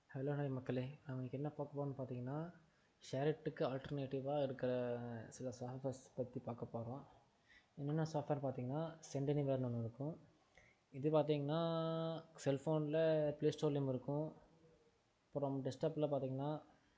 hello hi மக்களே நம்ம இன்னைக்கு என்ன பார்க்க போகிறோம்னு பார்த்தீங்கன்னா ஷேரிட்டுக்கு ஆல்டர்னேட்டிவாக இருக்கிற சில சாஃப்ட்வேர்ஸ் பற்றி பார்க்க போகிறோம் என்னென்ன சாஃப்ட்வேர் பார்த்தீங்கன்னா சென்டெனிவேர்னு ஒன்று இருக்கும் இது பார்த்தீங்கன்னா செல்ஃபோனில் ப்ளே ஸ்டோர்லேயும் இருக்கும் அப்புறம் டெஸ்க்டாப்பில் பார்த்தீங்கன்னா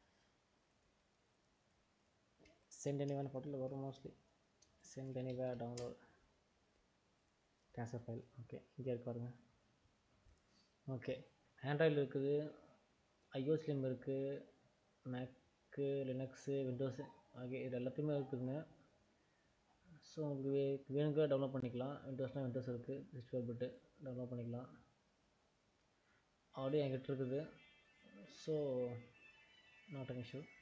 சென்டெனிவேர்னு போட்டில் வரும் mostly send anywhere download transfer file okay இங்கே இருக்கு பாருங்க ஓகே ஆண்ட்ராய்டில் இருக்குது ஐஓஸ்லேயும் இருக்குது மேக்கு லினக்ஸு விண்டோஸு ஆகிய இது எல்லாத்தையுமே இருக்குதுங்க ஸோ உங்களுக்கு வேணுங்க டவுன்லோட் பண்ணிக்கலாம் விண்டோஸ்னால் விண்டோஸ் இருக்குது சிக்ஸ்டி ஃபோர் பிட்டு டவுன்லோட் பண்ணிக்கலாம் ஆடியோ என்கிட்ட இருக்குது so not an issue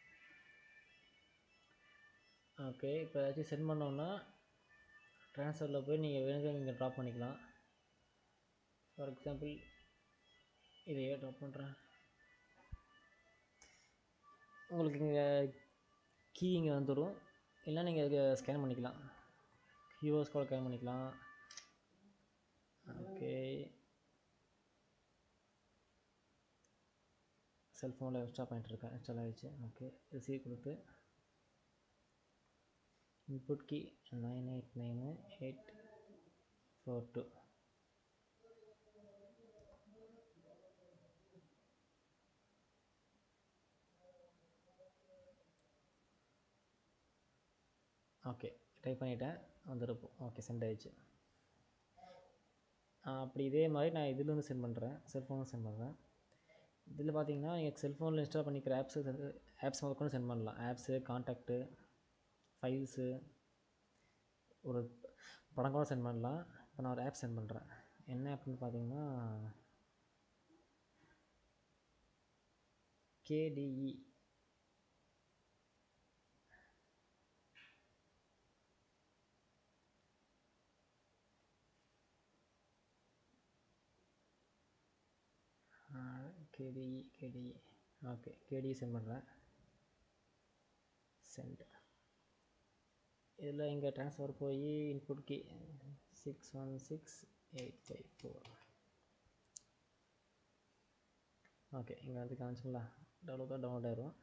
okay இப்போ ஏதாச்சும் சென்ட் பண்ணோன்னா ட்ரான்ஸ்ஃபரில் போய் நீங்கள் வேணுங்க இங்கே ட்ராப் பண்ணிக்கலாம் ஃபார் எக்ஸாம்பிள் இதையே ட்ராப் பண்ணுறேன் உங்களுக்கு இங்கே கீ இங்கே வந்துடும் இல்லை நீங்கள் இதை ஸ்கேன் பண்ணிக்கலாம் கியூஎஸ் கோட் ஸ்கேன் பண்ணிக்கலாம் ஓகே செல்ஃபோனில் இன்ஸ்டால் பண்ணிட்டுருக்கேன் இன்ஸ்டால் ஆகிடுச்சு ஓகே ரிசீவ் கொடுத்து input key nine eight nine eight four two okay type பண்ணிவிட்டேன் வந்துருப்போம் ஓகே சென்ட் ஆயிடுச்சு அப்படி இதே மாதிரி நான் இதுலேருந்து சென்ட் பண்ணுறேன் செல்ஃபோனும் சென்ட் பண்ணுறேன் இதில் பார்த்தீங்கன்னா நீங்கள் செல்ஃபோனில் இன்ஸ்டால் பண்ணிக்கிற ஆப்ஸு ஆப்ஸ் முதற்கொண்டு சென்ட் பண்ணலாம் ஆப்ஸு கான்டாக்ட்டு ஃபைல்ஸு ஒரு படம் கூட சென்ட் பண்ணலாம் இப்போ நான் ஒரு ஆப் சென்ட் பண்ணுறேன் என்ன ஆப்னு பார்த்தீங்கன்னா KDE KDE KDE okay KDE send பண்ணுறேன் சென்ட் இதில் இங்கே ட்ரான்ஸ்ஃபர் போய் input key six one six eight five four okay இங்கே வந்து காமிச்சிங்களா டவுன்லோடாக டவுன்லோட் ஆயிரும்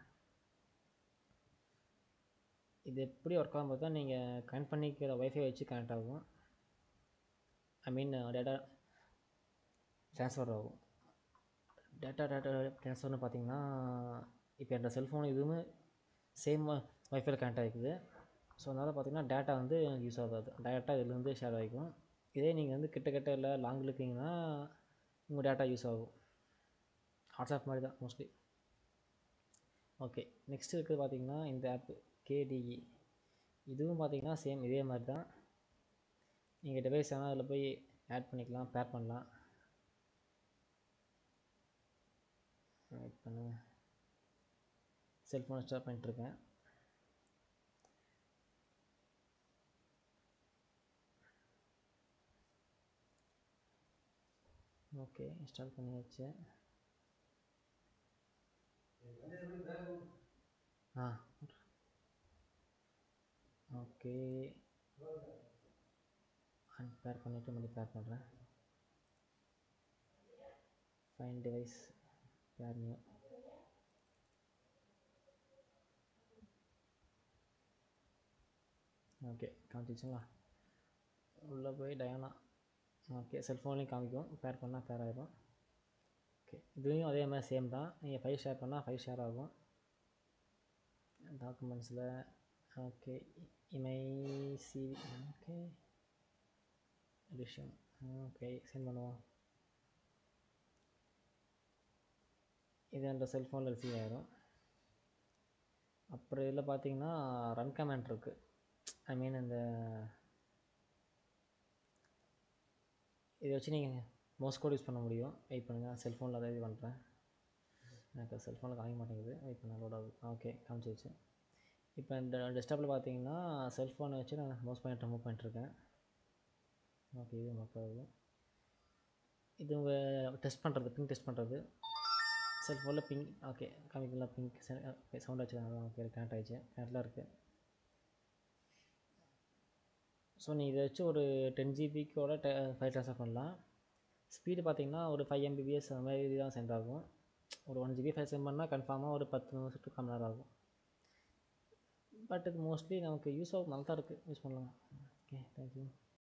இது எப்படி ஒர்க் ஆகும் பார்த்தா நீங்கள் கனெக்ட் பண்ணிக்கிற ஒய்ஃபை வச்சு கனெக்ட் ஆகும் ஐ மீன் டேட்டா ட்ரான்ஸ்ஃபர் ஆகும் டேட்டா டேட்டா ட்ரான்ஸ்ஃபர்னு பார்த்தீங்கன்னா இப்போ என் செல்ஃபோன் இதுவுமே சேம் ஒய்ஃபைல கனெக்ட் ஆகிக்குது ஸோ அதனால் பார்த்தீங்கன்னா டேட்டா வந்து யூஸ் ஆகாது டேட்டா இதுலேருந்து ஷேர் ஆகிக்கும் இதே நீங்கள் வந்து கிட்ட கிட்ட இல்லை லாங்கில் இருக்கீங்கன்னா உங்கள் டேட்டா யூஸ் ஆகும் வாட்ஸ்அப் மாதிரி தான் மோஸ்ட்லி ஓகே நெக்ஸ்ட் இருக்குது பார்த்தீங்கன்னா இந்த ஆப்பு கேடிஇ இதுவும் பார்த்தீங்கன்னா சேம் இதே மாதிரி தான் நீங்கள் டிவைஸ் ஆனால் அதில் போய் ஆட் பண்ணிக்கலாம் பேர் பண்ணலாம் வெயிட் பண்ணுங்க செல்ஃபோன் ஸ்டார்ட் பண்ணிட்டுருக்கேன் ஓகே இன்ஸ்டால் பண்ணியாச்சு ஆ ஓகே அன்பேர் பண்ணிவிட்டு மறுபடியும் பேர் பண்ணுறேன் find device pair new okay காமிச்சிச்சுங்களா உள்ளே போய் டயானா ஓகே செல்ஃபோன்லேயும் காமிக்கும் பேர் பண்ணால் பேர் ஆகிடும் ஓகே இதுலேயும் அதே மாதிரி சேம் தான் நீங்கள் ஃபைல் ஷேர் பண்ணால் ஃபைல் ஷேர் ஆகும் டாக்குமெண்ட்ஸில் ஓகே இமை CV okay edition okay send பண்ணுவோம் இது அந்த செல்ஃபோனில் ரிசீவ் ஆகிடும் அப்புறம் இதில் பார்த்தீங்கன்னா ரன் கமெண்ட் இருக்குது ஐ மீன் இந்த இதை வச்சு நீங்கள் மோஸ் கோட் யூஸ் பண்ண முடியும் வெயிட் பண்ணுங்கள் செல்ஃபோனில் அதை இது பண்ணுறேன் எனக்கு செல்ஃபோனில் காமிக்க மாட்டேங்குது வெயிட் பண்ண லோட் ஆகுது ஓகே காமிச்சிருச்சு இப்போ இந்த டெஸ்க்டாப்பில் பார்த்தீங்கன்னா செல்ஃபோனை வச்சு நான் மோஸ் பண்ணிட்டு மூவ் பண்ணிட்டுருக்கேன் ஓகே இது மூவ் ஆகுது இது உங்கள் டெஸ்ட் பண்ணுறது பிங்க் டெஸ்ட் பண்ணுறது செல்ஃபோனில் பிங்க் ஓகே காமிக்கலாம் பிங்க் ஓகே சவுண்ட் ஆச்சு ஓகே கனெக்ட் ஆகிடுச்சு கனெக்டில் இருக்குது ஸோ நீ இதை வச்சு ஒரு டென் ஜிபிக்கோட டே ஃபைல் ட்ரான்ஸ்ஃபர் பண்ணலாம் ஸ்பீடு பார்த்தீங்கன்னா ஒரு ஃபைவ் எம்பிபிஎஸ் அந்த மாதிரி தான் சென்ட் ஆகும் ஒரு ஒன் ஜிபி ஃபைல் சென்ட் பண்ணால் கன்ஃபார்மாக ஒரு பத்து நிமிஷம் டு கால் மணி நேரம் ஆகும் பட் இது மோஸ்ட்லி நமக்கு யூஸ் ஆகும் நல்லா தான் இருக்குது யூஸ் பண்ணலாம் ஓகே தேங்க்யூ